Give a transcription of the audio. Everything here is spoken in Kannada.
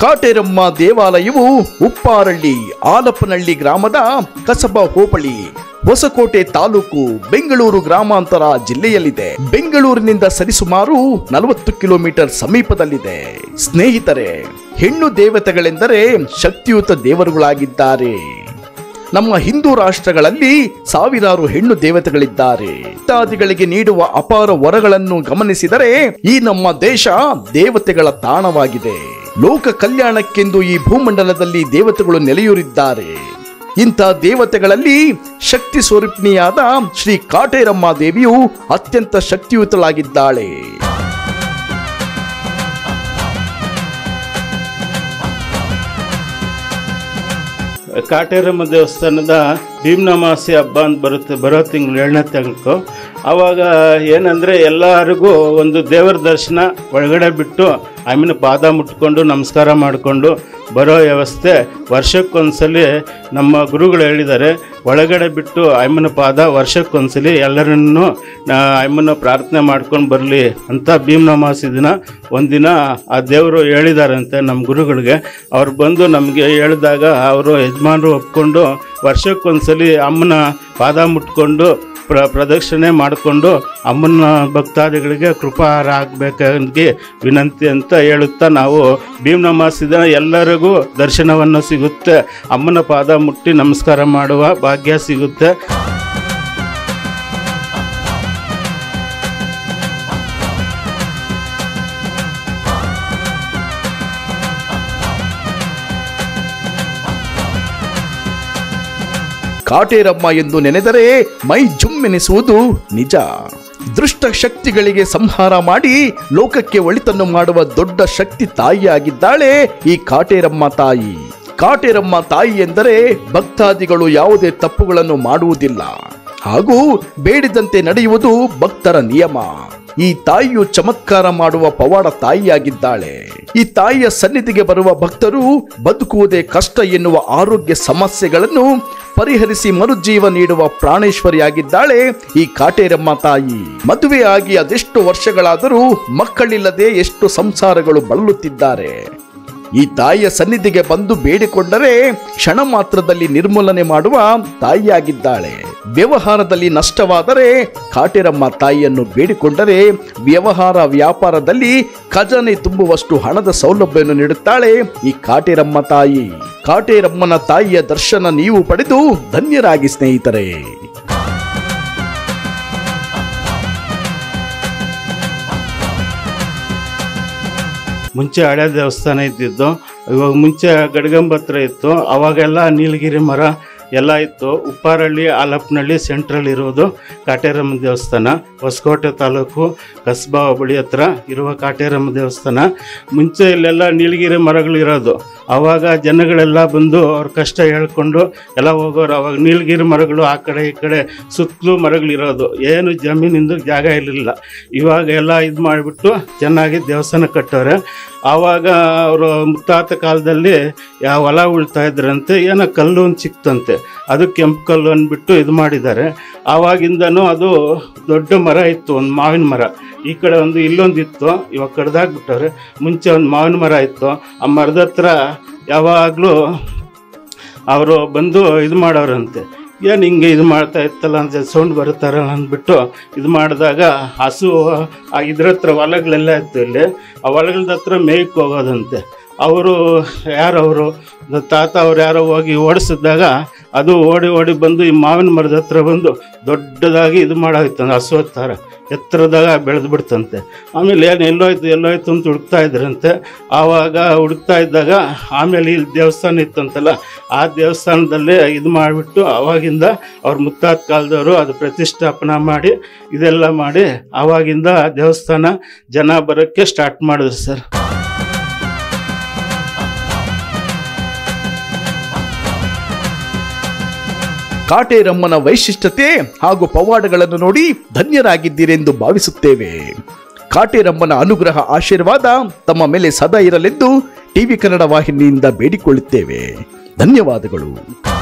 ಕಾಟೇರಮ್ಮ ದೇವಾಲಯವು ಉಪ್ಪಾರಳ್ಳಿ ಆಲಪ್ಪನಹಳ್ಳಿ ಗ್ರಾಮದ ಕಸಬಾ ಹೋಬಳಿ ಹೊಸಕೋಟೆ ತಾಲೂಕು ಬೆಂಗಳೂರು ಗ್ರಾಮಾಂತರ ಜಿಲ್ಲೆಯಲ್ಲಿದೆ ಬೆಂಗಳೂರಿನಿಂದ ಸರಿಸುಮಾರು ನಲವತ್ತು ಕಿಲೋಮೀಟರ್ ಸಮೀಪದಲ್ಲಿದೆ ಸ್ನೇಹಿತರೆ ಹೆಣ್ಣು ದೇವತೆಗಳೆಂದರೆ ಶಕ್ತಿಯುತ ದೇವರುಗಳಾಗಿದ್ದಾರೆ ನಮ್ಮ ಹಿಂದೂ ರಾಷ್ಟ್ರಗಳಲ್ಲಿ ಸಾವಿರಾರು ಹೆಣ್ಣು ದೇವತೆಗಳಿದ್ದಾರೆ ಇತ್ಯಾದಿಗಳಿಗೆ ನೀಡುವ ಅಪಾರ ವರಗಳನ್ನು ಗಮನಿಸಿದರೆ ಈ ನಮ್ಮ ದೇಶ ದೇವತೆಗಳ ತಾಣವಾಗಿದೆ ಲೋಕ ಕಲ್ಯಾಣಕ್ಕೆಂದು ಈ ಭೂಮಂಡಲದಲ್ಲಿ ದೇವತೆಗಳು ನೆಲೆಯೂರಿದ್ದಾರೆ ಇಂಥ ದೇವತೆಗಳಲ್ಲಿ ಶಕ್ತಿ ಸ್ವರೂಪಿಣಿಯಾದ ಶ್ರೀ ಕಾಟೇರಮ್ಮ ದೇವಿಯು ಅತ್ಯಂತ ಶಕ್ತಿಯುತಳಾಗಿದ್ದಾಳೆ ಕಾಟೇರಮ್ಮ ದೇವಸ್ಥಾನದ ಭೀಮನಮಾಸಿ ಹಬ್ಬ ಅಂತ ಬರುತ್ತೆ ಬರೋ ತಿಂಗಳು ಏಳನೇ ತಿಂಗಳು ಆವಾಗ ಏನಂದರೆ ಎಲ್ಲರಿಗೂ ಒಂದು ದೇವರ ದರ್ಶನ ಒಳಗಡೆ ಬಿಟ್ಟು ಆಮೇಲೆ ಪಾದ ಮುಟ್ಕೊಂಡು ನಮಸ್ಕಾರ ಮಾಡಿಕೊಂಡು ಬರೋ ವ್ಯವಸ್ಥೆ ವರ್ಷಕ್ಕೊಂದ್ಸಲಿ ನಮ್ಮ ಗುರುಗಳು ಹೇಳಿದ್ದಾರೆ ಒಳಗಡೆ ಬಿಟ್ಟು ಅಮ್ಮನ ಪಾದ ವರ್ಷಕ್ಕೊಂದ್ಸಲಿ ಎಲ್ಲರನ್ನು ಅಮ್ಮನ ಪ್ರಾರ್ಥನೆ ಮಾಡ್ಕೊಂಡು ಬರಲಿ ಅಂತ ಭೀಮನಮಾಸಿ ದಿನ ಒಂದಿನ ಆ ದೇವರು ಹೇಳಿದಾರಂತೆ ನಮ್ಮ ಗುರುಗಳಿಗೆ ಅವ್ರು ಬಂದು ನಮಗೆ ಹೇಳಿದಾಗ ಅವರು ಯಜಮಾನರು ಒಪ್ಕೊಂಡು ವರ್ಷಕ್ಕೊಂದ್ಸಲಿ ಅಮ್ಮನ ಪಾದ ಮುಟ್ಕೊಂಡು ಪ್ರ ಪ್ರದಕ್ಷಿಣೆ ಮಾಡಿಕೊಂಡು ಅಮ್ಮನ ಭಕ್ತಾದಿಗಳಿಗೆ ಕೃಪಾಹಾರ ಆಗಬೇಕಾಗಿ ವಿನಂತಿ ಅಂತ ಹೇಳುತ್ತಾ ನಾವು ಭೀಮನಮಾಸಿ ದಿನ ಎಲ್ಲರಿಗೂ ದರ್ಶನವನ್ನು ಸಿಗುತ್ತೆ ಅಮ್ಮನ ಪಾದ ಮುಟ್ಟಿ ನಮಸ್ಕಾರ ಮಾಡುವ ಭಾಗ್ಯ ಸಿಗುತ್ತೆ ಕಾಟೇರಮ್ಮ ಎಂದು ನೆನೆದರೆ ಮೈ ಜುಮ್ಮೆನಿಸುವುದು ನಿಜ ದುಷ್ಟ ಶಕ್ತಿಗಳಿಗೆ ಸಂಹಾರ ಮಾಡಿ ಲೋಕಕ್ಕೆ ಒಳಿತನ್ನು ಮಾಡುವ ದೊಡ್ಡ ಶಕ್ತಿ ತಾಯಿಯಾಗಿದ್ದಾಳೆ ಈ ಕಾಟೇರಮ್ಮ ತಾಯಿ ಕಾಟೇರಮ್ಮ ತಾಯಿ ಎಂದರೆ ಭಕ್ತಾದಿಗಳು ಯಾವುದೇ ತಪ್ಪುಗಳನ್ನು ಮಾಡುವುದಿಲ್ಲ ಹಾಗೂ ಬೇಡಿದಂತೆ ನಡೆಯುವುದು ಭಕ್ತರ ನಿಯಮ ಈ ತಾಯಿಯು ಚಮತ್ಕಾರ ಮಾಡುವ ಪವಾಡ ತಾಯಿಯಾಗಿದ್ದಾಳೆ ಈ ತಾಯಿಯ ಸನ್ನಿಧಿಗೆ ಬರುವ ಭಕ್ತರು ಬದುಕುವುದೇ ಕಷ್ಟ ಎನ್ನುವ ಆರೋಗ್ಯ ಸಮಸ್ಯೆಗಳನ್ನು ಪರಿಹರಿಸಿ ಮರುಜೀವ ನೀಡುವ ಪ್ರಾಣೇಶ್ವರಿಯಾಗಿದ್ದಾಳೆ ಈ ಕಾಟೇರಮ್ಮ ತಾಯಿ ಮದುವೆಯಾಗಿ ಅದೆಷ್ಟು ವರ್ಷಗಳಾದರೂ ಮಕ್ಕಳಿಲ್ಲದೆ ಎಷ್ಟು ಸಂಸಾರಗಳು ಬಳಲುತ್ತಿದ್ದಾರೆ ಈ ತಾಯಿಯ ಸನ್ನಿಧಿಗೆ ಬಂದು ಬೇಡಿಕೊಂಡರೆ ಕ್ಷಣ ಮಾತ್ರದಲ್ಲಿ ನಿರ್ಮೂಲನೆ ಮಾಡುವ ತಾಯಿಯಾಗಿದ್ದಾಳೆ ವ್ಯವಹಾರದಲ್ಲಿ ನಷ್ಟವಾದರೆ ಕಾಟೇರಮ್ಮ ತಾಯಿಯನ್ನು ಬೇಡಿಕೊಂಡರೆ ವ್ಯವಹಾರ ವ್ಯಾಪಾರದಲ್ಲಿ ಖಜಾನೆ ತುಂಬುವಷ್ಟು ಹಣದ ಸೌಲಭ್ಯವನ್ನು ನೀಡುತ್ತಾಳೆ ಈ ಕಾಟೇರಮ್ಮ ತಾಯಿ ಕಾಟೇರಮ್ಮನ ತಾಯಿಯ ದರ್ಶನ ನೀವು ಪಡೆದು ಧನ್ಯರಾಗಿ ಸ್ನೇಹಿತರೆ ಮುಂಚೆ ಹಳೆ ದೇವಸ್ಥಾನ ಇದ್ದಿದ್ದು ಇವಾಗ ಮುಂಚೆ ಗಡಗಂಬ ಹತ್ರ ಇತ್ತು ಅವಾಗೆಲ್ಲ ನೀಲಗಿರಿ ಮರ ಎಲ್ಲ ಇತ್ತು ಉಪ್ಪಾರಳ್ಳಿ ಆಲಪ್ಪನಹಳ್ಳಿ ಸೆಂಟ್ರಲ್ ಇರೋದು ಕಾಟೇರಮ್ಮ ದೇವಸ್ಥಾನ ಹೊಸಕೋಟೆ ತಾಲೂಕು ಕಸ್ಬಾ ಹೋಬಳಿ ಹತ್ರ ಇರುವ ಕಾಟೇರಮ್ಮ ದೇವಸ್ಥಾನ ಮುಂಚೆ ಇಲ್ಲೆಲ್ಲ ನೀಲಗಿರಿ ಮರಗಳು ಇರೋದು ಆವಾಗ ಜನಗಳೆಲ್ಲ ಬಂದು ಅವ್ರ ಕಷ್ಟ ಹೇಳ್ಕೊಂಡು ಎಲ್ಲ ಹೋಗೋರು ಅವಾಗ ನೀಲಗಿರಿ ಮರಗಳು ಆ ಕಡೆ ಈ ಕಡೆ ಸುತ್ತಲೂ ಮರಗಳಿರೋದು ಏನು ಜಮೀನಿಂದ ಜಾಗ ಇರಲಿಲ್ಲ ಇವಾಗ ಎಲ್ಲ ಇದು ಮಾಡಿಬಿಟ್ಟು ಚೆನ್ನಾಗಿ ದೇವಸ್ಥಾನ ಕಟ್ಟವ್ರೆ ಆವಾಗ ಅವರು ಮುತ್ತಾತ ಕಾಲದಲ್ಲಿ ಯಾವ ಹೊಲ ಉಳ್ತಾ ಇದ್ರಂತೆ ಏನೋ ಕಲ್ಲು ಒಂದು ಸಿಕ್ತಂತೆ ಅದು ಕೆಂಪು ಕಲ್ಲು ಅಂದ್ಬಿಟ್ಟು ಇದು ಮಾಡಿದ್ದಾರೆ ಆವಾಗಿಂದನೂ ಅದು ದೊಡ್ಡ ಮರ ಇತ್ತು ಒಂದು ಮಾವಿನ ಮರ ಈ ಕಡೆ ಒಂದು ಇಲ್ಲೊಂದು ಇತ್ತು ಇವಾಗ ಕಡ್ದಾಕ್ಬಿಟ್ಟವ್ರೆ ಮುಂಚೆ ಒಂದು ಮಾವಿನ ಮರ ಇತ್ತು ಆ ಮರದ ಹತ್ರ ಯಾವಾಗಲೂ ಅವರು ಬಂದು ಇದು ಮಾಡೋರಂತೆ ಏನು ಹಿಂಗೆ ಇದು ಮಾಡ್ತಾ ಇತ್ತಲ್ಲ ಅಂತ ಸೌಂಡ್ ಬರುತ್ತಾರಲ್ಲ ಅಂದ್ಬಿಟ್ಟು ಇದು ಮಾಡಿದಾಗ ಹಸು ಆ ಇದ್ರ ಹತ್ರ ಹೊಲಗಳೆಲ್ಲ ಇತ್ತು ಇಲ್ಲಿ ಆ ಹೊಲಗಳ ಹತ್ರ ಮೇಯ್ಕ್ಕೆ ಹೋಗೋದಂತೆ ಅವರು ಯಾರವರು ತಾತ ಅವ್ರು ಯಾರೋ ಹೋಗಿ ಓಡಿಸಿದಾಗ ಅದು ಓಡಿ ಓಡಿ ಬಂದು ಈ ಮಾವಿನ ಮರದ ಹತ್ರ ಬಂದು ದೊಡ್ಡದಾಗಿ ಇದು ಮಾಡಾಗಿತ್ತಂತೆ ಹಸು ಥರ ಎತ್ತರದಾಗ ಬೆಳೆದು ಬಿಡ್ತಂತೆ ಆಮೇಲೆ ಏನು ಎಲ್ಲೋಯ್ತು ಎಲ್ಲೋಯ್ತು ಅಂತ ಹುಡುಕ್ತಾ ಇದ್ರಂತೆ ಆವಾಗ ಹುಡುಕ್ತಾ ಇದ್ದಾಗ ಆಮೇಲೆ ಇಲ್ಲಿ ದೇವಸ್ಥಾನ ಇತ್ತಂತಲ್ಲ ಆ ದೇವಸ್ಥಾನದಲ್ಲೇ ಇದು ಮಾಡಿಬಿಟ್ಟು ಆವಾಗಿಂದ ಅವ್ರ ಮುತ್ತಾದ ಕಾಲದವರು ಅದು ಪ್ರತಿಷ್ಠಾಪನಾ ಮಾಡಿ ಇದೆಲ್ಲ ಮಾಡಿ ಆವಾಗಿಂದ ದೇವಸ್ಥಾನ ಜನ ಬರೋಕ್ಕೆ ಸ್ಟಾರ್ಟ್ ಮಾಡಿದ್ರು ಸರ್ ಕಾಟೇರಮ್ಮನ ವೈಶಿಷ್ಟ್ಯತೆ ಹಾಗೂ ಪವಾಡಗಳನ್ನು ನೋಡಿ ಧನ್ಯರಾಗಿದ್ದೀರೆಂದು ಭಾವಿಸುತ್ತೇವೆ ಕಾಟೇರಮ್ಮನ ಅನುಗ್ರಹ ಆಶೀರ್ವಾದ ತಮ್ಮ ಮೇಲೆ ಸದಾ ಇರಲೆಂದು ಟಿವಿ ಕನ್ನಡ ವಾಹಿನಿಯಿಂದ ಬೇಡಿಕೊಳ್ಳುತ್ತೇವೆ ಧನ್ಯವಾದಗಳು